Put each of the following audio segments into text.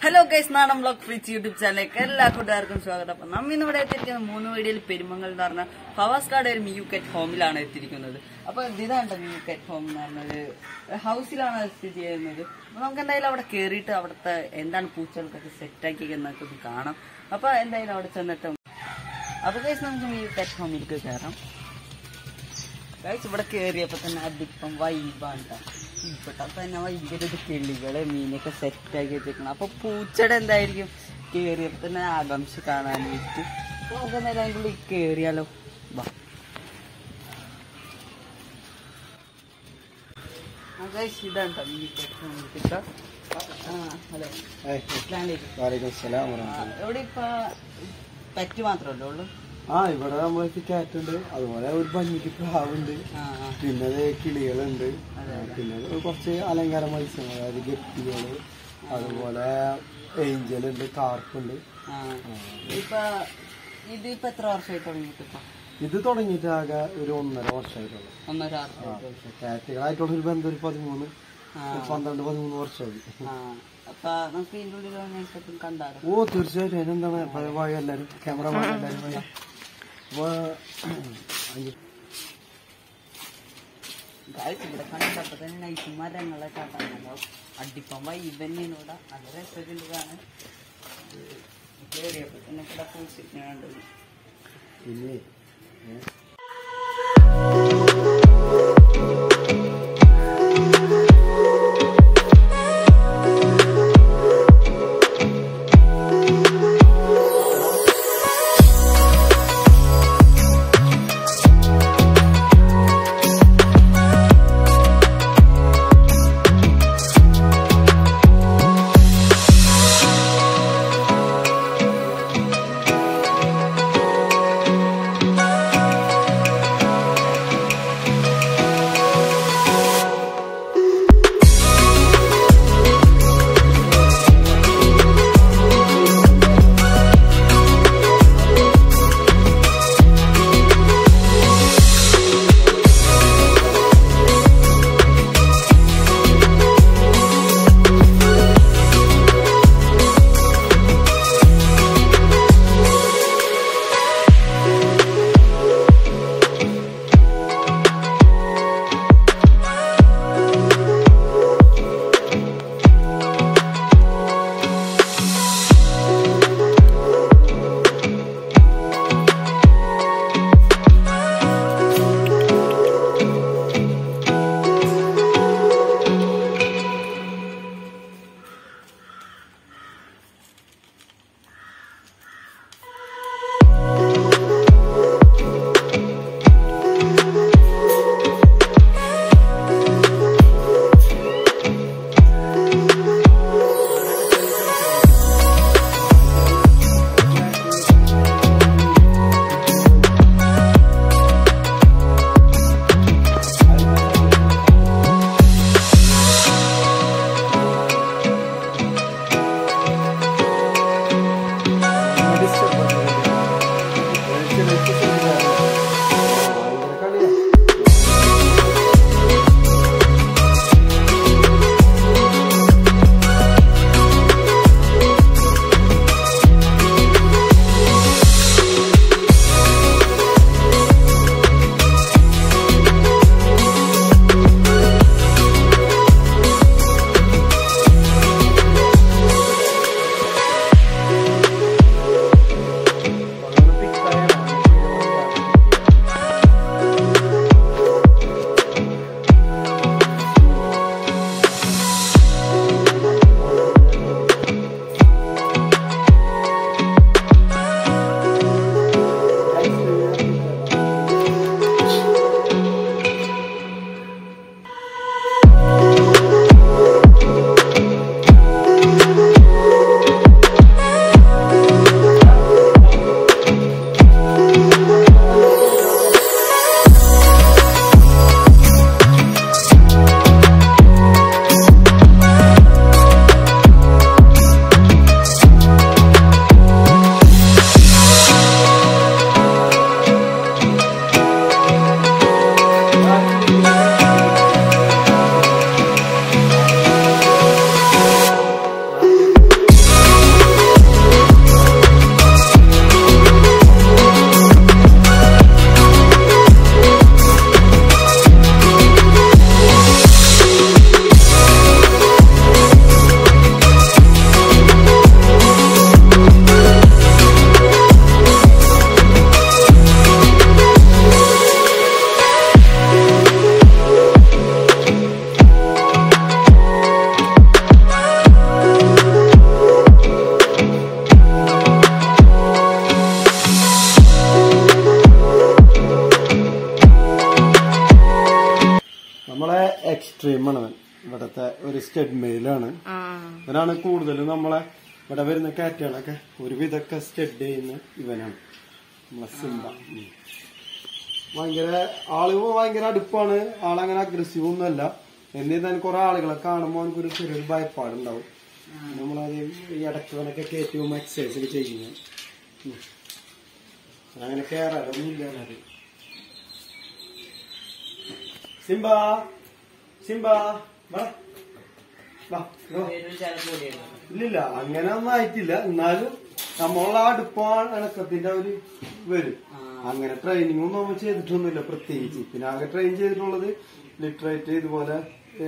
Hello guys നാടൻ blog ഫ്രിച്ച് YouTube ചാനലിലേക്ക് എല്ലാ കൂട്ടുകാർക്കും സ്വാഗതം അപ്പം നമ്മ ഇന്ന് ഇവിടെ എത്തിയിരിക്കുന്നത് മൂന്ന് വീഡിയോയിൽ പെരുമങ്ങൾ എന്ന് പറഞ്ഞ ഫവാസ്കാട് ഒരു മിയു കെറ്റ് ഹോമിലാണ് എത്തിയിരിക്കുന്നത് അപ്പൊ ഇതാണ്ട് മിയു കെറ്റ് ഹോം എന്ന് പറഞ്ഞത് ഹൗസിലാണ് അത് സ്ഥിതി ചെയ്യുന്നത് അപ്പൊ നമുക്ക് എന്തായാലും അവിടെ കയറിയിട്ട് അവിടുത്തെ എന്താണ് പൂച്ചകൾക്കൊക്കെ സെറ്റാക്കി എന്നൊക്കെ ഒന്ന് കാണാം അപ്പൊ എന്തായാലും അവിടെ ചെന്നിട്ട് അപ്പൊ ഗൈസ് നമുക്ക് മിയു കെറ്റ് ഹോമിലേക്ക് കയറാം ഗൈസ് ഇവിടെ കയറിയപ്പോ തന്നെ അതിപ്പം വൈബാണ്ട ഇവിടെ തന്നെ ഭയങ്കര ഇത് കിളികള് മീനൊക്കെ സെറ്റാക്കി വെച്ചേക്കണം അപ്പൊ പൂച്ചയുടെ എന്തായിരിക്കും കയറിയപ്പോ തന്നെ ആകാംക്ഷ കാണാൻ വേണ്ടി നമുക്ക് നേരം അതിൻ്റെ ഉള്ളിൽ കയറിയാലോ വാ ആ ഗൈസ് ഇതാണ്ടോ മീൻ കിട്ടാ ആ ഹലോ അസ്സലാമലൈക്കും. വാലേക്കും സലാം ആ, വറഹ്മത്തുള്ളാഹി. ഇവിടെ ഇപ്പൊ പെറ്റ് മാത്രമല്ലേ ഉള്ളൂ ആ ഇവിടെ നമ്മളെ കാറ്റുണ്ട് അതുപോലെ ഒരു ഭംഗിക്ക് പ്രാവുണ്ട് ആ ആ പിന്നെ ദേ കിളികളുണ്ട് അതെ, അതെ. പിന്നെ കുറച്ച് അലങ്കാര മത്സ്യങ്ങൾ അതായത് ഗപ്പികള് അതുപോലെ ഏഞ്ചലുണ്ട് കാർപ്പുണ്ട് ആ ഇപ്പൊ ഇതിപ്പോ എത്ര വർഷമായിട്ട് തുടങ്ങിയിട്ട് ഇപ്പൊ ഇത് തുടങ്ങിയിട്ട് ആകെ ഒരു ഒന്നര വർഷമായിട്ടുള്ളു ഒന്നര ആ വർഷമായിട്ട് കാറ്റുകളായിട്ടുള്ള ഒരു ബന്ധം ഒരു പതിമൂന്ന് ആ. ഒരു പന്ത്രണ്ട് പതിമൂന്ന് വർഷമായി ആ അപ്പൊ നമുക്ക് ഇതിന്റെ ഉള്ളിൽ വന്നതിനനുസരിച്ചും കണ്ടാലോ ഓ തീർച്ചയായിട്ടും അതിനെന്താണ് പഴയ എല്ലാവരും ക്യാമറമാൻ എല്ലാവരും വരാം. അപ്പൊ അഞ്ച് ഗായ്സ് ഇവിടെ കണ്ടപ്പോ തന്നെ നൈസ് മരങ്ങളൊക്കെ കാണാനുണ്ടാവും അടിപ്പം വൈബന്നെയാണ് ഇവിടെ നല്ല രസമുണ്ട് കാണാൻ കേറിയപ്പോ തന്നെ ഇവിടെ പൂച്ചിട്ടുണ്ട് പിന്നെ ഏ, എക്സ്ട്രീം ആണ് അവൻ ഇവിടത്തെ ഒരു സ്റ്റെഡ് മെയിലാണ് ആ ഇവനാണ് കൂടുതലും നമ്മളെ ഇവിടെ വരുന്ന കാറ്റുകളൊക്കെ ഒരുവിധമൊക്കെ സ്റ്റെഡ് ചെയ്യുന്ന ഇവനാണ് നമ്മളെ സിംബ ഉം. ഭയങ്കര ആള് ഭയങ്കര അടുപ്പാണ് ആളങ്ങനെ അഗ്രസീവ് ഒന്നുമല്ല എന്നിരുന്നാലും കുറെ ആളുകളെ കാണുമ്പോൾ അവനക്കൊരു ചെറിയൊരു ഭയപ്പാടുണ്ടാവും നമ്മളത് ഈ ഇടയ്ക്കവനൊക്കെ കയറ്റി പോകുമ്പോൾ എക്സസൈസ് ഒക്കെ ചെയ്യുന്നത് ഉം. അങ്ങനെ കയറാറൊന്നുമില്ല അതിനകത്ത്. സിംബ സിംബ വാ. വാ, ഇങ്ങ് വാ. പേര് വിളിച്ചാൽ കൂടിയാണ് ഇല്ലില്ല അങ്ങനെ ഒന്നും ആയിട്ടില്ല എന്നാലും നമ്മളെ അടുപ്പാണ് ഇണക്കത്തിന്റെ ഒരു വരും അങ്ങനെ ട്രെയിനിങ് ഒന്നും നമ്മൾ ചെയ്തിട്ടൊന്നുമില്ല പ്രത്യേകിച്ച് പിന്നെ ആകെ ട്രെയിൻ ചെയ്തിട്ടുള്ളത് ലിറ്ററേറ്റ് ഇതുപോലെ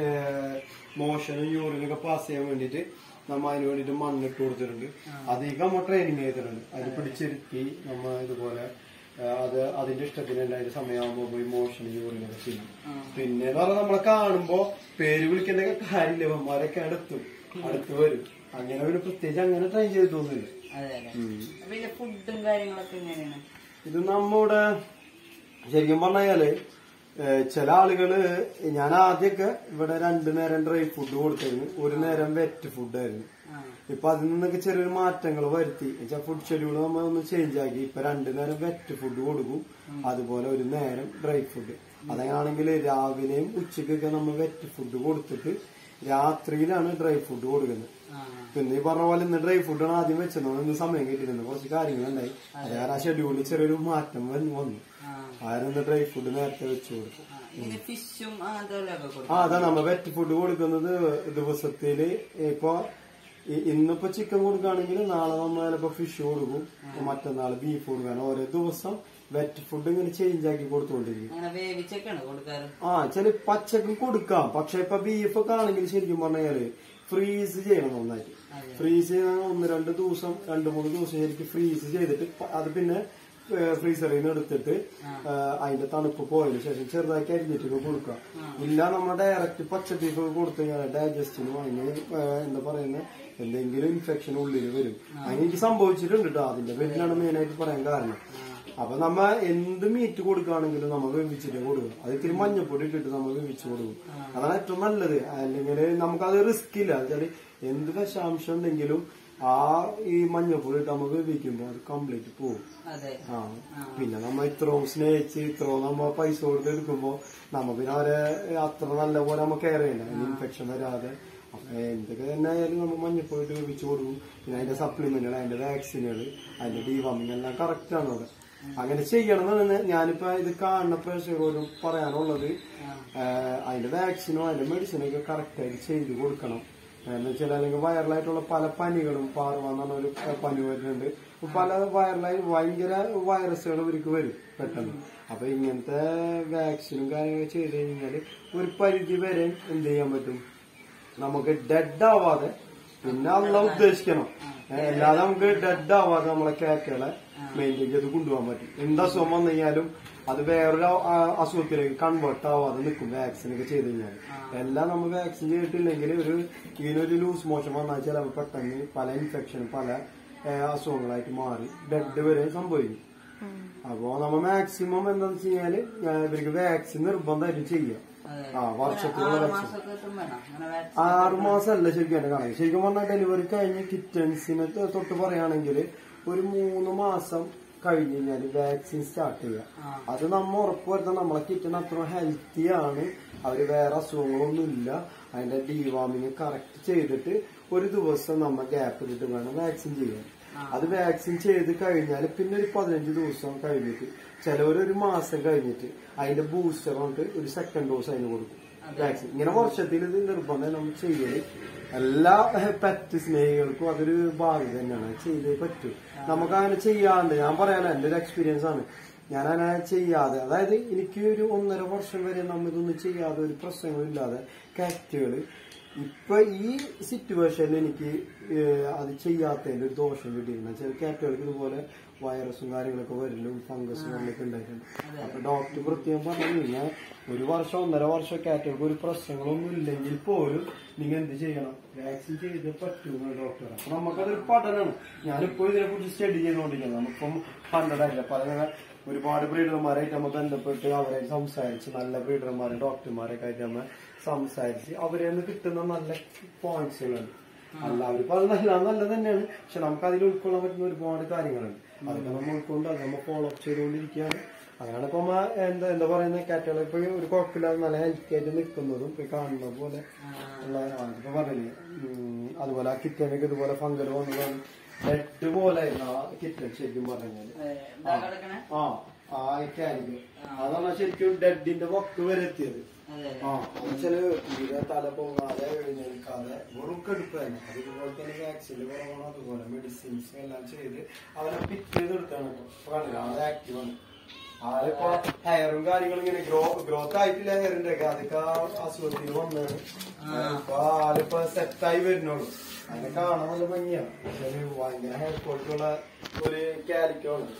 മോഷനും യൂറിനൊക്കെ പാസ് ചെയ്യാൻ വേണ്ടിട്ട് നമ്മ അതിന് വേണ്ടിട്ട് മണ്ണിട്ട് കൊടുത്തിട്ടുണ്ട് അധികം നമ്മൾ ട്രെയിനിങ് ചെയ്തിട്ടുണ്ട് അത് പിടിച്ചിരുത്തി നമ്മ ഇതുപോലെ ആ, അത് അതിന്റെ ഇഷ്ടത്തിന് തന്നെ അതിന്റെ സമയമാകുമ്പോ പോയി മോഷൻ യൂറിനൊക്കെ ചെയ്യും പിന്നെ എന്ന് പറഞ്ഞാൽ നമ്മളെ കാണുമ്പോ പേര് വിളിക്കേണ്ട കാര്യമില്ല ഇവന്മാരൊക്കെ അടുത്തും അടുത്ത് വരും അങ്ങനെ ഒരു പ്രത്യേകിച്ച് അങ്ങനെ ട്രൈ ചെയ്തിട്ടൊന്നുമില്ല അതെ അതെ അപ്പൊ ഇതിന്റെ ഫുഡും കാര്യങ്ങളൊക്കെ എങ്ങനെയാണ് ഇത് നമ്മുടെ ശരിക്കും പറഞ്ഞാല് ഏഹ്, ചില ആളുകള് ഞാൻ ആദ്യമൊക്കെ ഇവിടെ രണ്ടു നേരം ഡ്രൈ ഫുഡ് കൊടുത്തിരുന്നു ഒരു നേരം വെറ്റ് ഫുഡായിരുന്നു ആ ഇപ്പൊ അതിൽ നിന്നൊക്കെ ചെറിയൊരു മാറ്റങ്ങൾ വരുത്തി വെച്ചാൽ ഫുഡ് ഷെഡ്യൂൾ നമ്മൾ ഒന്ന് ചേഞ്ച് ആക്കി ഇപ്പൊ രണ്ടു നേരം വെറ്റ് ഫുഡ് കൊടുക്കും അതുപോലെ ഒരു നേരം ഡ്രൈ ഫുഡ് അതാണെങ്കിൽ രാവിലെയും ഉച്ചക്കൊക്കെ നമ്മൾ വെറ്റ് ഫുഡ് കൊടുത്തിട്ട് രാത്രിയിലാണ് ഡ്രൈ ഫുഡ് കൊടുക്കുന്നത് ആ പിന്നെ ഈ പറഞ്ഞ പോലെ ഇന്ന് ഡ്രൈ ഫുഡാണ് ആദ്യം വെച്ചത് ഇന്ന് സമയം കിട്ടിയിരുന്നു കുറച്ച് കാര്യങ്ങളുണ്ടായി അത് കാരണം ആ ഷെഡ്യൂളിൽ ചെറിയൊരു മാറ്റം വന്ന് വന്നു ആ ആരും ഇന്ന് ഡ്രൈ ഫുഡ് നേരത്തെ വെച്ച് കൊടുക്കും ആ. ഇങ്ങനെ ഫിഷും അതെല്ലാം കൊടുക്കും ആ അതാണ് നമ്മ വെറ്റ് ഫുഡ് കൊടുക്കുന്നത് ദിവസത്തില് ഇപ്പൊ ഇ- ഇന്നിപ്പോ ചിക്കൻ കൊടുക്കുകയാണെങ്കിൽ നാളെ നമ്മൾ ചിലപ്പോ ഫിഷ് കൊടുക്കും മറ്റന്നാൾ ബീഫ് കൊടുക്കാൻ ഓരോ ദിവസം വെറ്റ് ഫുഡ് ഇങ്ങനെ ചേഞ്ച് ആക്കി കൊടുത്തുകൊണ്ടിരിക്കും അങ്ങനെ വേവിച്ചൊക്കെയാണ് കൊടുക്കാറ് ആ ചില പച്ചക്കും കൊടുക്കാം പക്ഷെ ഇപ്പൊ ബീഫ് ഒക്കെ ആണെങ്കിൽ ശരിക്കും പറഞ്ഞാല് ഫ്രീസ് ചെയ്യണം നന്നായിട്ട് ഫ്രീസ് ചെയ്യണം ഒന്ന് രണ്ട് ദിവസം രണ്ട് മൂന്ന് ദിവസം ശരിക്കും ഫ്രീസ് ചെയ്തിട്ട് പ- അത് പിന്നെ ഫ്രീസറിൽ നിന്ന് എടുത്തിട്ട് ആ, അതിന്റെ തണുപ്പ് പോയതിനു ശേഷം ചെറുതാക്കി അരിഞ്ഞിട്ടൊക്കെ കൊടുക്കുക ഇല്ല നമ്മൾ ഡയറക്റ്റ് പച്ച ബീഫ് കൊടുത്തു കഴിഞ്ഞാൽ ഡൈജസ്റ്റിനും അതിന് ആ, എന്താ പറയുന്നത് എന്തെങ്കിലും ഇൻഫെക്ഷൻ ഉള്ളിൽ വരും അതിന് എനിക്ക് സംഭവിച്ചിട്ടുണ്ട് കേട്ടോ അതിന്റെ പേരിലാണ് മെയിനായിട്ട് പറയാൻ കാരണം അപ്പൊ നമ്മ എന്ത് മീറ്റ് കൊടുക്കുകയാണെങ്കിലും നമ്മൾ വേവിച്ചിട്ട് കൊടുക്കും അത് ഇത്തിരി മഞ്ഞപ്പൊടി ഇട്ടിട്ട് നമ്മൾ വേവിച്ച് കൊടുക്കും അതാണ് ഏറ്റവും നല്ലത് അല്ലെങ്കിൽ നമുക്കത് റിസ്ക് ഇല്ല വെച്ചാല് എന്ത് വിഷാംശം ഉണ്ടെങ്കിലും ആ ഈ മഞ്ഞപ്പൊടി ഇട്ട് നമ്മൾ വേവിക്കുമ്പോൾ അത് കംപ്ലീറ്റ് പോകും അതെ ആ പിന്നെ നമ്മ ഇത്രയും സ്നേഹിച്ച് ഇത്രയും നമ്മ പൈസ കൊടുത്ത് എടുക്കുമ്പോ നമ്മ പിന്നെ അവരെ അത്ര നല്ല പോലെ നമ്മ കെയർ ചെയ്യണ്ട ഇൻഫെക്ഷൻ വരാതെ അപ്പൊ എന്തൊക്കെ തന്നെ ആയാലും നമ്മൾ മഞ്ഞപ്പൊടി ഇട്ട് വേവിച്ച് കൊടുക്കും പിന്നെ അതിന്റെ സപ്ലിമെന്റുകൾ അതിന്റെ വാക്സിനുകൾ അതിന്റെ ഡിവാമിങ് എല്ലാം കറക്റ്റ് ആണ് അവിടെ അങ്ങനെ ചെയ്യണം എന്നാണ് ഞാനിപ്പോ ഇത് കാണുന്ന പ്രേക്ഷകരോടും പറയാനുള്ളത് ആഹ് അതിന്റെ വാക്സിനോ അതിന്റെ മെഡിസിനോ ഒക്കെ കറക്റ്റ് ആയിട്ട് ചെയ്ത് കൊടുക്കണം എന്ന് വെച്ചാൽ അല്ലെങ്കിൽ വൈറലായിട്ടുള്ള പല പനികളും പാർവ എന്ന് പറഞ്ഞ ഒരു പനി വരുന്നുണ്ട് അപ്പൊ പല വൈറലായി ഭയങ്കര വൈറസുകൾ ഇവർക്ക് വരും പെട്ടെന്ന് അപ്പൊ ഇങ്ങനത്തെ വാക്സിനും കാര്യങ്ങളൊക്കെ ചെയ്ത് കഴിഞ്ഞാല് ഒരു പരിധി വരെ എന്ത് ചെയ്യാൻ പറ്റും നമുക്ക് ഡെഡ് ആവാതെ പിന്നെ അല്ല ഉദ്ദേശിക്കണം ഏ, അല്ലാതെ നമുക്ക് ഡെഡ് ആവാതെ നമ്മളെ കാറ്റുകളെ മെയിൻറ്റെയിൻ ചെയ്ത് കൊണ്ടുപോകാൻ പറ്റും എന്ത് അസുഖം വന്നു കഴിഞ്ഞാലും അത് വേറൊരു ആ, അസുഖത്തിലേക്ക് കൺവേർട്ട് ആവാതെ നിൽക്കും വാക്സിൻ ഒക്കെ ചെയ്ത് കഴിഞ്ഞാൽ എല്ലാം നമ്മൾ വാക്സിൻ ചെയ്തിട്ടില്ലെങ്കിൽ ഒരു ഇതിനൊരു ലൂസ് മോഷൻ വന്നാൽ ചിലപ്പോൾ പെട്ടെന്ന് പല ഇൻഫെക്ഷനും പല ഏ, അസുഖങ്ങളായിട്ട് മാറി ഡെഡ് വരെ സംഭവിക്കും അപ്പോ നമ്മ മാക്സിമം എന്താന്ന് വെച്ച് കഴിഞ്ഞാല് ഞാൻ ഇവർക്ക് വാക്സിൻ നിർബന്ധമായിട്ടും ചെയ്യാം അതെ ആ വർഷത്തിലുള്ള ആറ് വാക്സിൻ മാസമൊക്കെ എത്തും വേണം അങ്ങനെ വാക്സിൻ ആറ് മാസമല്ല ശരിക്കും എന്റെ കണക്ക് ശരിക്കും പറഞ്ഞാൽ ഡെലിവറി കഴിഞ്ഞ് കിറ്റൻസിനെ തൊ- തൊട്ട് പറയുകയാണെങ്കിൽ ഒരു മൂന്ന് മാസം കഴിഞ്ഞ് കഴിഞ്ഞാൽ വാക്സിൻ സ്റ്റാർട്ട് ചെയ്യാം അത് നമ്മ ഉറപ്പുവരുത്താൻ നമ്മളെ കിറ്റൻ അത്ര ഹെൽത്തി ആണ് അവര് വേറെ അസുഖങ്ങളൊന്നും ഇല്ല അതിന്റെ ഡിവാമിങ് കറക്റ്റ് ചെയ്തിട്ട് ഒരു ദിവസം നമ്മ ഗ്യാപ്പ് ഇട്ടിട്ട് വേണം വാക്സിൻ ചെയ്യാൻ അത് വാക്സിൻ ചെയ്ത് കഴിഞ്ഞാൽ പിന്നെ ഒരു പതിനഞ്ച് ദിവസം കഴിഞ്ഞിട്ട് ചിലവർ ഒരു മാസം കഴിഞ്ഞിട്ട് അതിന്റെ ബൂസ്റ്റർ കൊണ്ട് ഒരു സെക്കൻഡ് ഡോസ് അതിന് കൊടുക്കും വാക്സിൻ ഇങ്ങനെ വർഷത്തിൽ ഇത് നിർബന്ധം നമ്മൾ ചെയ്യല് എല്ലാ പെറ്റ് സ്നേഹികൾക്കും അതൊരു ഭാഗ്യം തന്നെയാണ് ചെയ്തേ പറ്റൂ നമുക്ക് അങ്ങനെ ചെയ്യാണ്ട് ഞാൻ പറയാനോ എന്റെ ഒരു എക്സ്പീരിയൻസ് ആണ് ഞാൻ അങ്ങനെ ചെയ്യാതെ അതായത് എനിക്ക് ഒരു ഒന്നര വർഷം വരെ നമ്മ ഇതൊന്നും ചെയ്യാതെ ഒരു പ്രശ്നങ്ങളില്ലാതെ കാറ്റുകള് ഇപ്പൊ ഈ സിറ്റുവേഷനിൽ എനിക്ക് ഏഹ്, അത് ചെയ്യാത്തതിന്റെ ഒരു ദോഷം കിട്ടിയിരുന്നു ചില കാറ്റുകൾക്ക് ഇതുപോലെ വൈറസും കാര്യങ്ങളൊക്കെ വരലും ഫംഗസും അങ്ങനെയൊക്കെ ഉണ്ടായിട്ടുണ്ട് അപ്പൊ ഡോക്ടർ പ്രത്യേകം പറഞ്ഞു ഞാൻ ഒരു വർഷം ഒന്നര വർഷം കാറ്റുകൾക്ക് ഒരു പ്രശ്നങ്ങളൊന്നും ഇല്ലെങ്കിൽ പോലും നിങ്ങൾ എന്ത് ചെയ്യണം വാക്സിൻ ചെയ്ത് പറ്റുമെന്ന് ഡോക്ടർ അപ്പൊ നമുക്കതൊരു പഠനമാണ് ഞാനിപ്പോ ഇതിനെ കുറിച്ച് സ്റ്റഡി ചെയ്തുകൊണ്ടിരിക്കുന്നത് നമുക്കിപ്പം ഹൺഡ്രഡ് ആയില്ല പല ഒരുപാട് ബ്രീഡർമാരായിട്ട് നമ്മൾ ബന്ധപ്പെട്ട് അവരായിട്ട് സംസാരിച്ച് നല്ല ബ്രീഡർമാരെ ഡോക്ടർമാരൊക്കെ ആയിട്ട് നമ്മൾ സംസാരിച്ച് അവരിൽ നിന്ന് കിട്ടുന്ന നല്ല പോയിന്റ്സുകളുണ്ട് എല്ലാവരും ഇപ്പൊ അത് നല്ല നല്ലത് തന്നെയാണ് പക്ഷെ നമുക്ക് അതിൽ ഉൾക്കൊള്ളാൻ പറ്റുന്ന ഒരുപാട് കാര്യങ്ങളുണ്ട് അതൊക്കെ നമ്മൾ ഉൾക്കൊണ്ട് അത് നമ്മൾ ഫോളോ അപ്പ് ചെയ്തുകൊണ്ടിരിക്കുകയാണ് അങ്ങനെയാണ് ഇപ്പൊ നമ്മ എന്താ എന്താ പറയുന്ന കാറ്റുകൾ ഇപ്പൊ ഒരു കുഴപ്പമില്ലാതെ നല്ല ഹെൽത്തി ആയിട്ട് നിൽക്കുന്നതും ഇപ്പൊ കാണുന്ന പോലെ ഉള്ള ആ, ഇപ്പൊ പറഞ്ഞില്ലേ ഉം, അതുപോലെ ആ കിറ്റനൊക്കെ ഇതുപോലെ ഫംഗൽ വന്നതാണ് റെഡ് പോലെ ആയിരുന്നു ആ കിറ്റൻ ശരിക്കും പറഞ്ഞാല് എന്താ കിടക്കണേ ആ ആ ക്യാനിക്ക് അതാണ് ശരിക്കും ഡെഡിന്റെ വക്ക് വരെ എത്തിയത് അതെ ആ എന്നുവെച്ചാല് തീരെ തല പൊങ്ങാതെ എഴുന്നേൽക്കാതെ വെറും കടുപ്പ് തന്നെ അത് ഇതുപോലെ തന്നെ വാക്സിന്റെ കുറവാണ് അതുപോലെ മെഡിസിൻസ് എല്ലാം ചെയ്ത് അവനെ പിറ്റ് ചെയ്ത് എടുത്താണ് ഇപ്പൊ കണ്ടില്ല അത് ആക്റ്റീവ് ആണ് ആളിപ്പോ ഹെയറും കാര്യങ്ങളും ഇങ്ങനെ ഗ്രോ ഗ്രോത്ത് ആയിട്ടില്ല ഹെയറിന്റെ ഒക്കെ അതൊക്കെ ആ അസുഖത്തിന് വന്നാണ് ഇപ്പൊ ആളിപ്പോ സെറ്റായി വരുന്നുള്ളൂ അതിനെ കാണാൻ നല്ല ഭംഗിയാണ് പക്ഷേ ഭയങ്കര ഹെയർ ക്വാളിറ്റി ഉള്ള ഒരു കാലിക്കോ ആണ്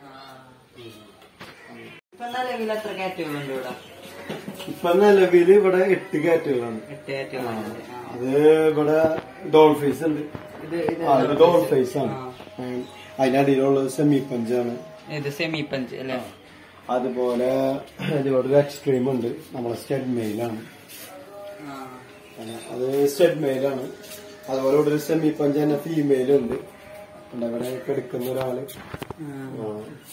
ഇപ്പൊ നിലവിൽ എത്ര കാറ്റുകളുണ്ട് ഇവിടെ ഇപ്പൊ നിലവില് ഇവിടെ എട്ട് കാറ്റുകളാണ് എട്ട് കാറ്റുകളുണ്ട് ആ. അത് ഇവിടെ ഡോൾഫേസ് ഉണ്ട് ഇത് ഇത് ആ, ഇത് ഡോൾഫേസ് ആണ് ആ. ഉം. അതിനടിയിലുള്ളത് സെമി പഞ്ചാണ് ഇത് സെമി പഞ്ച് അല്ലേ അതുപോലെ ഇതിവിടെ ഒരു എക്സ്ട്രീം ഉണ്ട് നമ്മളെ സ്റ്റെഡ് മെയിലാണ് ആ. അത് സ്റ്റെഡ് മെയിലാണ് അതുപോലെ ഇവിടെ ഒരു സെമി പഞ്ച് തന്നെ ഫീമെയിൽ ഉണ്ട് ഉണ്ട് ഇവിടെ കിടക്കുന്ന ഒരാള് ആ.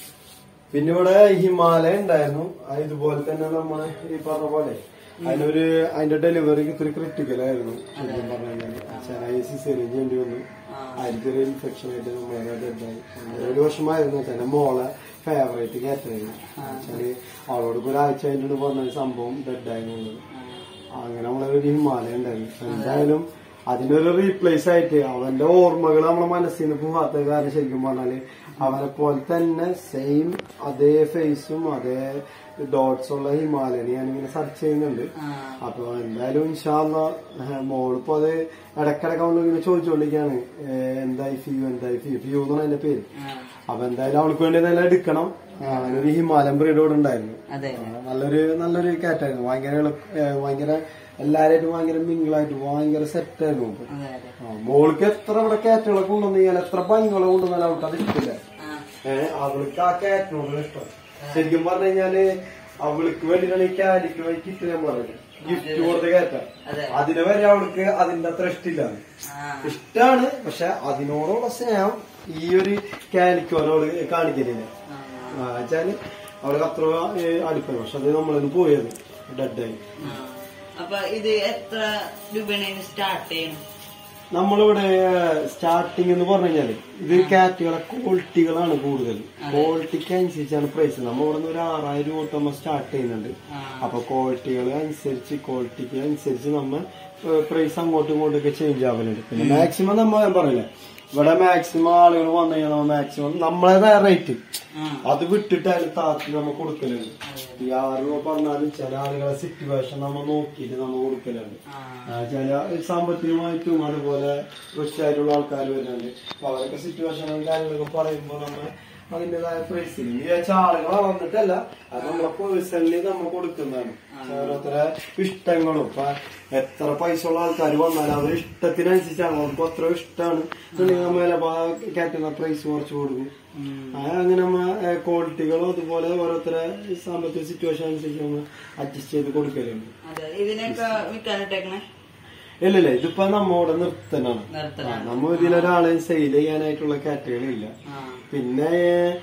പിന്നെ ഇവിടെ ഹിമാലയ ഉണ്ടായിരുന്നു അത് iതുപോലെ തന്നെ നമ്മള് ഈ പറഞ്ഞ പോലെ അതിനൊരു അതിന്റെ ഡെലിവറി ഇത്തിരി ക്രിട്ടിക്കൽ ആയിരുന്നു ശരിക്കും പറഞ്ഞു സിസേറിയൻ ചെയ്യേണ്ടി വന്നു അതിലൊരു ഇൻഫെക്ഷൻ ആയിട്ട് നമ്മളെ ഡെഡായി ഒരു വർഷമായിരുന്നു വെച്ചാൽ മോളെ ഫേവറേറ്റ് കാറ്റായിരുന്നു വെച്ചാല് അവളോട് ഇപ്പൊ ഒരാഴ്ച കഴിഞ്ഞിട്ട് പറഞ്ഞ ഒരു സംഭവം ഡെഡായി എന്നുള്ളത് അങ്ങനെ നമ്മളൊരു ഹിമാലയ ഉണ്ടായിരുന്നു എന്തായാലും അതിനൊരു റീപ്ലേസ് ആയിട്ട് അവന്റെ ഓർമ്മകൾ നമ്മളെ മനസ്സിൽ നിന്ന് പോകാത്ത കാരണം ശരിക്കും പറഞ്ഞാല് അവനെ പോലെ തന്നെ സെയിം അതേ ഫേസും അതേ ഡോട്ട്സ് ഉള്ള ഹിമാലയനെ ഞാനിങ്ങനെ സെർച്ച് ചെയ്യുന്നുണ്ട് ആ. അപ്പൊ എന്തായാലും ഇൻഷാല്ല മോളിപ്പോ അത് ഇടക്കിടക്ക് അവൾ ഇങ്ങനെ ചോദിച്ചുകൊണ്ടിരിക്കുകയാണ് ഏഹ്, എന്തായി ഫിയു എന്തായി ഫിയു ഫിയു എന്നാണ് അതിന്റെ പേര് ആ. അപ്പൊ എന്തായാലും അവൾക്ക് വേണ്ടി നല്ല എടുക്കണം ആ, ഒരു ഹിമാലയൻ ബ്രീഡോട് ഉണ്ടായിരുന്നു അതെ ആ, നല്ലൊരു നല്ലൊരു കാറ്റായിരുന്നു ഭയങ്കര എളുപ്പ- ഏ, ഭയങ്കര എല്ലാരായിട്ടും ഭയങ്കര മിങ്കിളായിട്ട് ഭയങ്കര സെറ്റ് ആയിരുന്നു ഇപ്പൊ. അതെ അതെ ആ, മോൾക്ക് എത്ര ഇവിടെ കാറ്റുകളെ കൊണ്ടുവന്നു കഴിഞ്ഞാൽ എത്ര ഭംഗികളെ കൊണ്ടുവന്നാലും അവൾക്ക് അത് ഇഷ്ടമില്ല ആ. ഏഹ് അവൾക്ക് ആ കാറ്റിനോട് ഇഷ്ടം ശരിക്കും പറഞ്ഞു കഴിഞ്ഞാല് അവൾക്ക് വേണ്ടിയിട്ടാണ് ഈ കാലിക്ക് വേണ്ടി കിറ്റ് ഞാൻ പറഞ്ഞത് ഗിഫ്റ്റ് കൊടുത്ത കാറ്റ അതെ അതിന് വരെ അവൾക്ക് അതിന്റെ അത്ര ഇഷ്ടമില്ല ആ. ഇഷ്ടാണ് പക്ഷെ അതിനോടുള്ള സ്നേഹം ഈ ഒരു കാലിക്കോനോട് കാണിക്കുന്നില്ല ആ. ആ, വെച്ചാല് അവൾക്ക് അത്ര അടുക്കണം പക്ഷെ അത് നമ്മളൊന്ന് പോയത് ഡെഡായി ആ. അപ്പൊ ഇത് എത്ര രൂപയാണ് സ്റ്റാർട്ട് ചെയ്യണം നമ്മളിവിടെ സ്റ്റാർട്ടിങ് എന്ന് പറഞ്ഞു കഴിഞ്ഞാല് ഇത് കാറ്റുകളെ ക്വാളിറ്റികളാണ് കൂടുതൽ ക്വാളിറ്റിക്ക് അനുസരിച്ചാണ് പ്രൈസ് നമ്മൾ ഇവിടെ നിന്ന് ഒരു ആറായിരം രൂപ തൊട്ട് നമ്മൾ സ്റ്റാർട്ട് ചെയ്യുന്നുണ്ട് ആ. അപ്പൊ ക്വാളിറ്റികൾ അനുസരിച്ച് ക്വാളിറ്റിക്ക് അനുസരിച്ച് നമ്മൾ പ്രൈസ് അങ്ങോട്ടും ഇങ്ങോട്ടും ഒക്കെ ചേഞ്ച് ആവലുണ്ട് പിന്നെ മാക്സിമം നമ്മൾ ഞാൻ പറയില്ല ഇവിടെ മാക്സിമം ആളുകൾ വന്നു കഴിഞ്ഞാൽ നമ്മൾ മാക്സിമം നമ്മളേതായ റേറ്റ് ആ. അത് വിട്ടിട്ട് അതിൽ താത്തി നമ്മൾ കൊടുക്കലുണ്ട് ഈ ആറ് രൂപ പറഞ്ഞാലും ചില ആളുകളെ സിറ്റുവേഷൻ നമ്മൾ നോക്കിയിട്ട് നമ്മൾ കൊടുക്കലുണ്ട് ആ. ആ, ചില സാമ്പത്തികമായിട്ടും അതുപോലെ റിച്ചായിട്ടുള്ള ആൾക്കാർ വരുന്നുണ്ട് അപ്പൊ അവരൊക്കെ സിറ്റുവേഷനും കാര്യങ്ങളൊക്കെ പറയുമ്പോൾ നമ്മൾ അതിന്റേതായ പ്രൈസിൽ വിചാരിച്ച ആളുകളെ വന്നിട്ടല്ല അത് നമ്മളെ പേഴ്സണലി നമ്മൾ കൊടുക്കുന്നതാണ് ഓരോരുത്തരെ ഇഷ്ടങ്ങളും ഇപ്പൊ എത്ര പൈസ ഉള്ള ആൾക്കാർ വന്നാലും അവരുടെ ഇഷ്ടത്തിനനുസരിച്ചാണ് അവർക്ക് അത്ര ഇഷ്ടമാണ് നമ്മൾ കയറ്റുന്ന പ്രൈസ് കുറച്ച് കൊടുക്കും ഉം. ആ, അങ്ങനെ നമ്മ ക്വാളിറ്റികളും അതുപോലെ ഓരോരുത്തരെ സാമ്പത്തിക സിറ്റുവേഷൻ അനുസരിച്ച് നമ്മൾ അഡ്ജസ്റ്റ് ചെയ്ത് കൊടുക്കലുണ്ട് അതെ ഇതിനൊക്കെ വിൽക്കാനിട്ടേക്കണേ ഇല്ലല്ല ഇതിപ്പോ നമ്മോടെ നിർത്തനാണ് നിർത്തലാണ് നമ്മ ഇതിലൊരാളെ സെയിൽ ചെയ്യാനായിട്ടുള്ള കാറ്റഗറി ഇല്ല ആ. പിന്നെ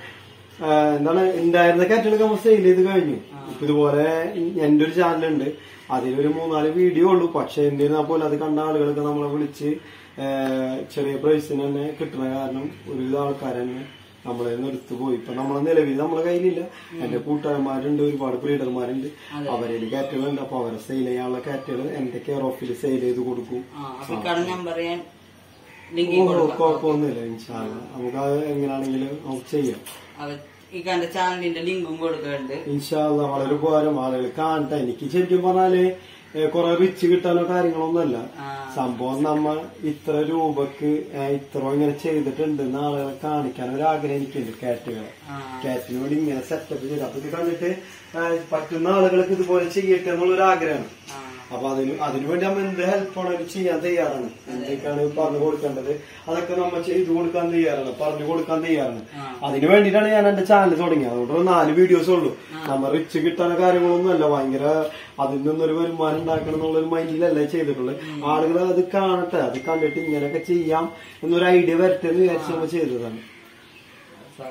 ആ, എന്താണ് ഉണ്ടായിരുന്ന കാറ്റഗറി നമ്മൾ സെയിൽ ചെയ്ത് കഴിഞ്ഞു ഇപ്പൊ ഇതുപോലെ എന്റെ ഒരു ചാനലുണ്ട് അതിലൊരു മൂന്നാല് വീഡിയോ ഉള്ളൂ പക്ഷെ എന്റെ പോലെ അത് കണ്ട ആളുകളൊക്കെ നമ്മളെ വിളിച്ച് ആ, ചെറിയ പ്രൈസിന് തന്നെ കിട്ടുന്ന കാരണം ഒരുവിധ ആൾക്കാർ തന്നെ നമ്മളെ നിന്ന് എടുത്തു പോയി ഇപ്പൊ നമ്മളെ നിലവിൽ നമ്മളെ കയ്യിലില്ല എന്റെ കൂട്ടുകാരന്മാരുണ്ട് ഒരുപാട് ബ്രീഡർമാരുണ്ട് അവരിൽ കാറ്റുകളുണ്ട് അപ്പൊ അവരെ സെയിൽ ചെയ്യാനുള്ള കാറ്റുകൾ എന്റെ കെയർ ഓഫിൽ സെയിൽ ചെയ്ത് കൊടുക്കും ആ അപ്പൊ കട നമ്പർ ഞാൻ ലിങ്ക് ഓ, കൊടുക്കാം കുഴപ്പമൊന്നുമില്ല ഇൻഷാല്ല നമുക്ക് അത് എങ്ങനെയാണെങ്കിലും നമുക്ക് ചെയ്യാം അവ ഈ കണ്ട ചാനലിന്റെ ലിങ്കും കൊടുക്കുന്നുണ്ട് ഇൻഷാല്ല വളരെ ഉപകാരം ആളുകൾ കാണട്ടെ എനിക്ക് ശരിക്കും പറഞ്ഞാല് ഏ, കുറെ റിച്ച് കിട്ടാനോ കാര്യങ്ങളൊന്നുമല്ല ആ. സംഭവം നമ്മ ഇത്ര രൂപക്ക് ഏ, ഇത്ര ഇങ്ങനെ ചെയ്തിട്ടുണ്ടെന്ന് ആളുകളെ കാണിക്കാൻ ഒരു ആഗ്രഹം എനിക്കുണ്ട് കാറ്റുകളെ ആ. കാറ്റിനോട് ഇങ്ങനെ സെറ്റപ്പ് ചെയ്ത് അപ്പൊ ഇത് കണ്ടിട്ട് ഏ, പറ്റുന്ന ആളുകൾക്ക് ഇതുപോലെ ചെയ്യട്ടെ എന്നുള്ളൊരു ആഗ്രഹമാണ് ആ. അപ്പൊ അതിന് അതിനുവേണ്ടി നമ്മൾ എന്ത് ഹെൽപ്പ് ആണെങ്കിലും ചെയ്യാൻ തയ്യാറാണ് എന്തൊക്കെയാണ് പറഞ്ഞു കൊടുക്കേണ്ടത് അതൊക്കെ നമ്മൾ ചെയ്തു കൊടുക്കാൻ തയ്യാറാണ് പറഞ്ഞു കൊടുക്കാൻ തയ്യാറാണ് അതിന് വേണ്ടിയിട്ടാണ് ഞാൻ എന്റെ ചാനൽ തുടങ്ങിയത് അതുകൊണ്ട് ഒരു നാല് വീഡിയോസ് ഉള്ളൂ നമ്മ റിച്ച് കിട്ടാൻ കാര്യങ്ങളൊന്നും അല്ല ഭയങ്കര അതിൽ നിന്നൊരു വരുമാനം ഉണ്ടാക്കണം എന്നുള്ളൊരു മൈൻഡിലല്ല ചെയ്തിട്ടുള്ളത് ആളുകൾ അത് കാണട്ടെ അത് കണ്ടിട്ട് ഇങ്ങനെയൊക്കെ ചെയ്യാം എന്നൊരു ഐഡിയ വരട്ടെ എന്ന് വിചാരിച്ച് നമ്മൾ ചെയ്തതാണ് അപ്പൊ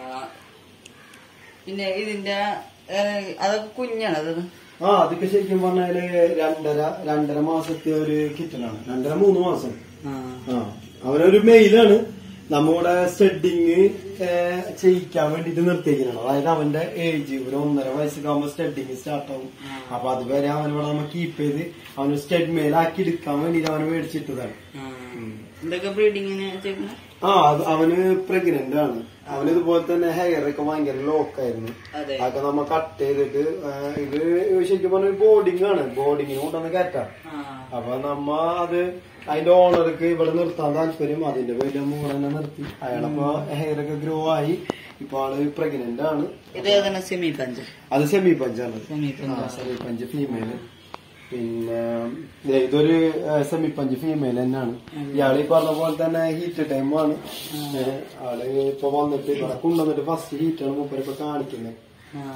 പിന്നെ ഇതിന്റെ ഏഹ്, അതൊക്കെ കുഞ്ഞാണ് അത് ആ അതൊക്കെ ശരിക്കും പറഞ്ഞാല് രണ്ടര രണ്ടര മാസത്തെ ഒരു കിറ്റനാണ് രണ്ടര മൂന്ന് മാസം ആ. ആ അവനൊരു മെയിലാണ് നമ്മുടെ സ്റ്റഡിങ് ചെയ്യിക്കാൻ വേണ്ടിട്ട് നിർത്തിയിരിക്കണം അതായത് അവന്റെ ഏജ് ഒരു ഒന്നര വയസ്സൊക്കെ ആകുമ്പോൾ സ്റ്റഡിങ് സ്റ്റാർട്ട് ആവും അപ്പൊ അതുവരെ അവനോട് നമ്മൾ കീപ്പ് ചെയ്ത് അവന് സ്റ്റഡ് മെയിലാക്കി എടുക്കാൻ വേണ്ടിട്ട് അവനെ മേടിച്ചിട്ടതാണ് ആ. എന്തൊക്കെ ബ്രീഡിങ്ങിന് ചെയ്യുന്നത് ആ അത് അവന് പ്രഗ്നന്റ് ആണ് അവന് ഇതുപോലെ തന്നെ ഹെയർ ഒക്കെ ഭയങ്കര ലോക്കായിരുന്നു അതെ അതൊക്കെ നമ്മ കട്ട് ചെയ്തിട്ട് ആ, ഇത് ശരിക്കും പറഞ്ഞ ബോർഡിംഗ് ആണ് ബോർഡിങ്ങിന് കൊണ്ടുവന്ന് കയറ്റാം ആ. അപ്പൊ നമ്മ അത് അതിന്റെ ഓണർക്ക് ഇവിടെ നിർത്താൻ താല്പര്യം അതിന്റെ പേരിൽ നമ്മ ഇവിടെ തന്നെ നിർത്തി അയാളപ്പോ ഹെയർ ഒക്കെ ഗ്രോ ആയി ഇപ്പൊ ആള് പ്രഗ്നന്റ് ആണ് ഇത് ഏതാണ് സെമി പഞ്ച് അത് സെമി പഞ്ചാണ് semi punch semi punch female പിന്നെ ദേ ഇതൊരു സെമി പഞ്ച് ഫീമെയിൽ തന്നെയാണ് ഇയാള് ഈ പറഞ്ഞ പോലെ തന്നെ ഹീറ്റ് ടൈമാണ് ആള് ഇപ്പൊ വന്നിട്ട് ഇവിടെ കൊണ്ടുവന്നിട്ട് ഫസ്റ്റ് ഹീറ്റാണ് മൂപ്പരിപ്പോ കാണിക്കുന്നത് ആ.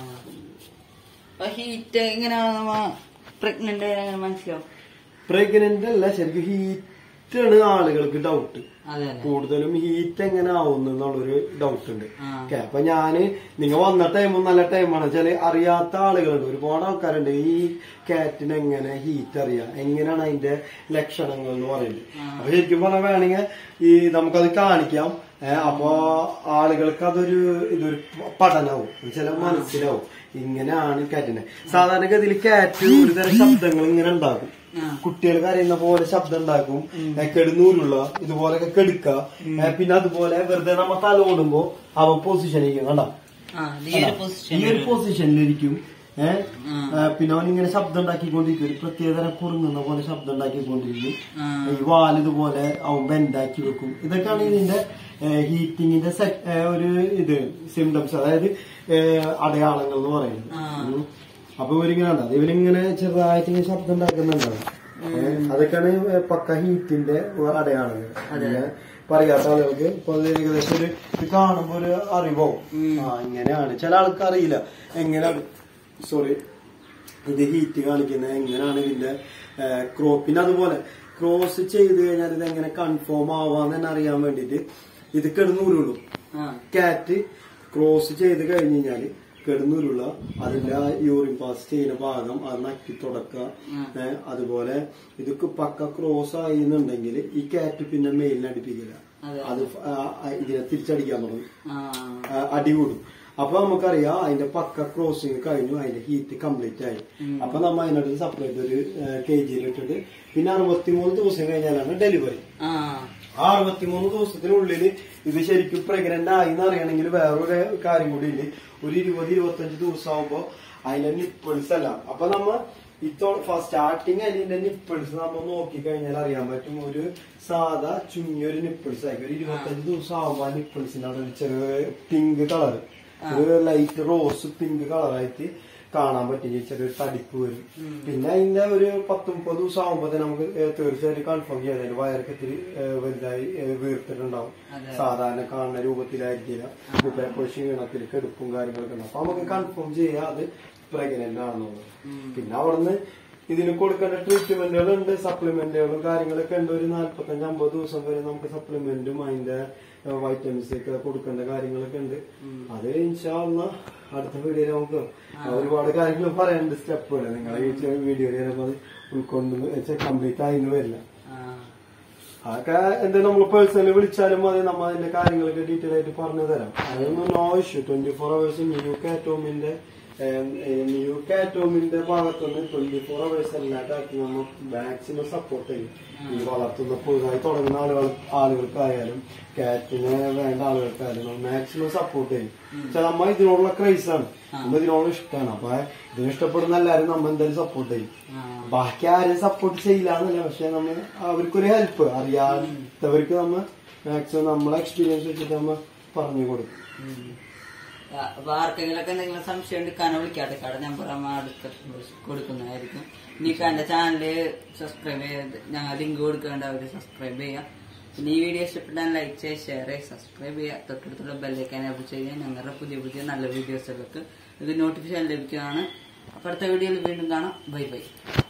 അപ്പൊ ഹീറ്റ് ഇങ്ങനെ പ്രഗ്നന്റ് മനസ്സിലാവും പ്രഗ്നന്റ് അല്ല ശരിക്കും ഹീറ്റാണ് ആളുകൾക്ക് ഡൗട്ട് അതെ അതെ കൂടുതലും ഹീറ്റ് എങ്ങനെ ആവുന്നു എന്നുള്ളൊരു ഡൗട്ട് ഉണ്ട് ആ. ഓക്കെ അപ്പൊ ഞാന് നിങ്ങൾ വന്ന ടൈമും നല്ല ടൈമാണ് വെച്ചാല് അറിയാത്ത ആളുകളുണ്ട് ഒരുപാട് ആൾക്കാരുണ്ട് ഈ കാറ്റിന് എങ്ങനെ ഹീറ്റ് അറിയാം എങ്ങനെയാണ് അതിന്റെ ലക്ഷണങ്ങൾ എന്ന് പറയുന്നത് അപ്പൊ ശരിക്കും പറഞ്ഞാൽ വേണമെങ്കിൽ ഈ നമുക്കത് കാണിക്കാം ഏഹ് അപ്പൊ ആളുകൾക്ക് അതൊരു ഇതൊരു പഠനവും ചില മനസ്സിലാവും ഇങ്ങനെയാണ് കാറ്റിനെ സാധാരണഗതിയിൽ കാറ്റ് ഒരു തരം ശബ്ദങ്ങൾ ഇങ്ങനെ ഉണ്ടാക്കും ആ. കുട്ടികൾ കരയുന്ന പോലെ ശബ്ദം ഉണ്ടാക്കും ഏ, കെടുന്നൂരുള്ള ഇതുപോലൊക്കെ കെടുക്കുക ഏ, പിന്നെ അതുപോലെ വെറുതെ നമ്മ തല ഓടുമ്പോ അവ പൊസിഷനിരിക്കും കണ്ട ആ ഇത് ഈ ഒരു പൊസിഷൻ ഈ ഒരു പൊസിഷനിലിരിക്കും ഏഹ് ആ. പിന്നെ അവൻ ഇങ്ങനെ ശബ്ദം ഉണ്ടാക്കിക്കൊണ്ടിരിക്കും ഒരു പ്രത്യേകതരം കുറുങ്ങുന്ന പോലെ ശബ്ദം ഉണ്ടാക്കിക്കൊണ്ടിരിക്കും ആ. ഈ വാൽ ഇതുപോലെ അവൻ ബെൻഡാക്കി വെക്കും ഇതൊക്കെയാണ് ഇതിന്റെ ഹീറ്റിങ്ങിന്റെ സെറ്റ് ഒരു ഇത് സിംറ്റംസ് അതായത് ഏ, അടയാളങ്ങൾ എന്ന് പറയുന്നത് ആ. ഉം. അപ്പൊ ഇവരിങ്ങനെ ഉണ്ടാവും ഇവരിങ്ങനെ ചെറുതായിട്ട് ഇങ്ങനെ ശബ്ദം ഉണ്ടാക്കുന്നുണ്ടാവും ഏ, അതൊക്കെയാണ് പക്ക ഹീറ്റിന്റെ അടയാളങ്ങൾ അങ്ങനെ പറയാത്ത ആളുകൾക്ക് ഇപ്പൊ അത് ഏകദേശം ഒരു ഇത് കാണുമ്പോ ഒരു അറിവാവും ആ ഇങ്ങനെയാണ് ചില ആൾക്ക് അറിയില്ല എങ്ങനെയാണ് സോറി ഇത് ഹീറ്റ് കാണിക്കുന്നത് എങ്ങനെയാണ് ഇതിന്റെ ക്രോ പിന്നെ അതുപോലെ ക്രോസ് ചെയ്ത് കഴിഞ്ഞാൽ ഇത് എങ്ങനെ കൺഫേം ആവാന്ന് തന്നെ അറിയാൻ വേണ്ടിട്ട് ഇത് കിടന്നൂരുള്ളൂ ആ കാറ്റ് ക്രോസ് ചെയ്ത് കഴിഞ്ഞ് കഴിഞ്ഞാല് കിടന്നൂരുള്ള അതിന്റെ ആ യൂറിൻ പാസ് ചെയ്യുന്ന ഭാഗം അത് നക്കി തുടക്കുക ഏ, അതുപോലെ ഇത് പക്ക ക്രോസ് ആയി എന്നുണ്ടെങ്കിൽ ഈ കാറ്റ് പിന്നെ മെയിലിന് അടിപ്പിക്കില്ല അതെ. അത് ഫ- ആ, ആ, ഇതിനെ തിരിച്ചടിക്കാൻ തുടങ്ങും ആ ആ, അടികൂടും അപ്പൊ നമുക്കറിയാം അതിന്റെ പക്ക ക്രോസിങ് കഴിഞ്ഞു അതിന്റെ ഹീറ്റ് കംപ്ലീറ്റ് ആയി അപ്പൊ നമ്മ അതിനോട് സെപ്പറേറ്റ് ഒരു കെ ജിയിൽ ഇട്ടിട്ട് പിന്നെ അറുപത്തിമൂന്ന് ദിവസം കഴിഞ്ഞാലാണ് ഡെലിവറി ആ ആ അറുപത്തിമൂന്ന് ദിവസത്തിനുള്ളിൽ ഇത് ശരിക്കും പ്രഗ്നന്റ് ആയി എന്ന് അറിയണമെങ്കിൽ വേറൊരു കാര്യം കൂടി ഉണ്ട് ഒരു ഇരുപത് ഇരുപത്തഞ്ച് ദിവസം ആകുമ്പോ അതിന്റെ നിപ്പിൾസ് അല്ല അപ്പൊ നമ്മ ഇത്തോ സ്റ്റാർട്ടിങ് അതിന്റെ നിപ്പിൾസ് നമ്മൾ നോക്കിക്കഴിഞ്ഞാൽ അറിയാൻ പറ്റും ഒരു സാധാ ചുങ്ങിയൊരു നിപ്പിൾസ് ആയിരിക്കും ഒരു ഇരുപത്തഞ്ച് ദിവസം ആകുമ്പോ ആ നിപ്പിൾസിന്റെ അവിടെ ഒരു ചെറിയ പിങ്ക് കളർ ഒരു ലൈറ്റ് റോസ് പിങ്ക് കളറായിട്ട് കാണാൻ പറ്റും ചെറിയൊരു തടിപ്പ് വരും പിന്നെ അതിന്റെ ഒരു പത്ത് മുപ്പത് ദിവസം ആകുമ്പോ തന്നെ നമുക്ക് ഏഹ് തീർച്ചയായിട്ടും കൺഫേം ചെയ്യാൻ പറ്റും വയറൊക്കെ ഇത്തിരി ഏഹ് വലുതായി ഏഹ് വീർത്തിട്ടുണ്ടാവും സാധാരണ കാണുന്ന രൂപത്തിലായിരിക്കില്ല ഇപ്പൊ ക്ഷീണത്തിൽ കെടുപ്പും കാര്യങ്ങളൊക്കെ ഉണ്ടാവും അപ്പൊ നമുക്ക് കൺഫേം ചെയ്യാം അത് പ്രഗ്നന്റ് ആണെന്നുള്ളത് പിന്നെ അവിടുന്ന് ഇതിന് കൊടുക്കേണ്ട ട്രീറ്റ്മെന്റുകൾ ഉണ്ട് സപ്ലിമെന്റുകളും കാര്യങ്ങളൊക്കെ ഉണ്ട് ഒരു നാല്പത്തഞ്ച് അമ്പത് ദിവസം വരെ നമുക്ക് സപ്ലിമെന്റും അതിന്റെ വൈറ്റമിൻസ് ഒക്കെ കൊടുക്കേണ്ട കാര്യങ്ങളൊക്കെ ഉണ്ട് അത് ഇൻഷാല്ല അടുത്ത വീഡിയോയിൽ നമുക്ക് ഒരുപാട് കാര്യങ്ങൾ പറയാനുണ്ട് സ്റ്റെപ്പുകൾ നിങ്ങളെ ഈ വീഡിയോയിൽ ചിലപ്പോൾ അത് ഉൾക്കൊണ്ട് കംപ്ലീറ്റ് ആയിന്ന് വരില്ല ആ അതൊക്കെ എന്താ നമ്മൾ പേഴ്സണലി വിളിച്ചാലും മതി നമ്മ അതിന്റെ കാര്യങ്ങളൊക്കെ ഡീറ്റെയിൽ ആയിട്ട് പറഞ്ഞു തരാം അതൊന്നും no issue twenty four hours new കാറ്റോമിന്റെ ന്യൂ കാറ്റോമിന്റെ ഭാഗത്തുനിന്ന് ട്വന്റി ഫോർ അവേഴ്സ് എല്ലാ കാര്യത്തിലും നമ്മൾ മാക്സിമം സപ്പോർട്ട് ചെയ്യും ഈ വളർത്തുന്ന പുതുതായി തുടങ്ങുന്ന ആളുകൾ ആളുകൾക്കായാലും കാറ്റിന് വേണ്ട ആളുകൾക്കായാലും നമ്മൾ മാക്സിമം സപ്പോർട്ട് ചെയ്യും പക്ഷെ നമ്മ ഇതിനോടുള്ള ക്രൈസ് ആണ് നമ്മൾ ഇതിനോട് ഇഷ്ടമാണ് അപ്പൊ ഇതിന് ഇഷ്ടപ്പെടുന്ന എല്ലാവരും നമ്മൾ എന്തായാലും സപ്പോർട്ട് ചെയ്യും ബാക്കി ആരും സപ്പോർട്ട് ചെയ്യില്ല എന്നല്ല പക്ഷെ നമ്മൾ അവർക്കൊരു ഹെൽപ്പ് അറിയാത്തവർക്ക് നമ്മ മാക്സിമം നമ്മളെ എക്സ്പീരിയൻസ് വെച്ചിട്ട് നമ്മ പറഞ്ഞു കൊടുക്കും അപ്പൊ ആർക്കെങ്കിലൊക്കെ എന്തെങ്കിലും സംശയം ഉണ്ട് കന വിളിക്കാട്ടെ കട നമ്പർ അമ്മ അടുത്ത കൊടുക്കുന്നതായിരിക്കും ഇനി എന്റെ ചാനല് സബ്സ്ക്രൈബ് ചെയ്ത് ഞങ്ങൾ ലിങ്ക് കൊടുക്കേണ്ട അവർ സബ്സ്ക്രൈബ് ചെയ്യാം പിന്നെ ഈ വീഡിയോ ഇഷ്ടപ്പെട്ടാൽ ലൈക്ക് ചെയ്യുക ഷെയർ ചെയ്യുക സബ്സ്ക്രൈബ് ചെയ്യുക തൊട്ടടുത്തുള്ള ബെല്ലേക്ക് എനേബിൾ ചെയ്യുക ഞങ്ങളുടെ പുതിയ പുതിയ നല്ല വീഡിയോസുകൾക്ക് ഇത് നോട്ടിഫിക്കേഷൻ ലഭിക്കുന്നതാണ് അപ്പൊ അടുത്ത വീഡിയോയിൽ വീണ്ടും കാണാം ബൈ ബൈ